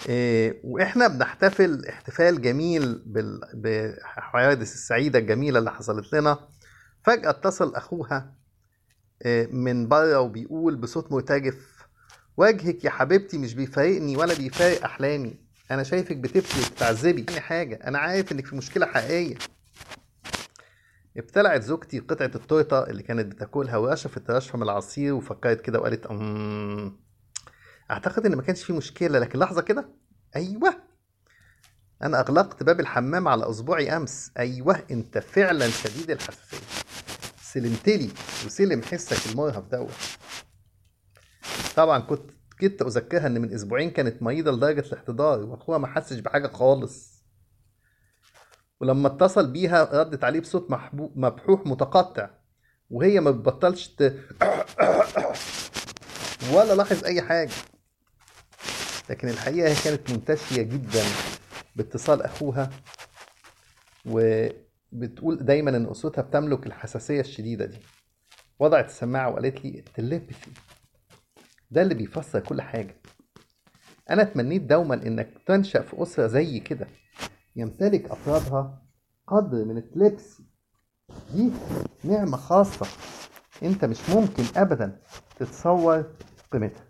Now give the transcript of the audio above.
إيه، واحنا بنحتفل احتفال جميل بال- بالحوادث السعيده الجميله اللي حصلت لنا فجاه اتصل اخوها إيه، من بره وبيقول بصوت مرتجف وجهك يا حبيبتي مش بيفارقني ولا بيفارق احلامي انا شايفك بتبكي وبتعذبي يعني حاجه انا عارف انك في مشكله حقيقيه ابتلعت زوجتي قطعة التورتة اللي كانت بتاكلها ورشفت رشفة من العصير وفكرت كده وقالت أمم أعتقد إن ما كانش في مشكلة لكن لحظة كده أيوه أنا أغلقت باب الحمام على أصبعي أمس أيوه أنت فعلا شديد الحساسية سلمتلي وسلم حسك المرهف دوت طبعا كنت كنت أذكرها إن من أسبوعين كانت مريضة لدرجة الاحتضار وأخوها ما حسش بحاجة خالص ولما اتصل بيها ردت عليه بصوت محبو- مبحوح متقطع وهي ما بتبطلش ت... ولا لاحظ اي حاجه لكن الحقيقه هي كانت منتشيه جدا باتصال اخوها وبتقول دايما ان اسرتها بتملك الحساسيه الشديده دي وضعت السماعه وقالت لي التليبثي ده اللي بيفسر كل حاجه انا تمنيت دوما انك تنشا في اسره زي كده يمتلك افرادها قدر من التليبسي دي نعمه خاصه انت مش ممكن ابدا تتصور قيمتها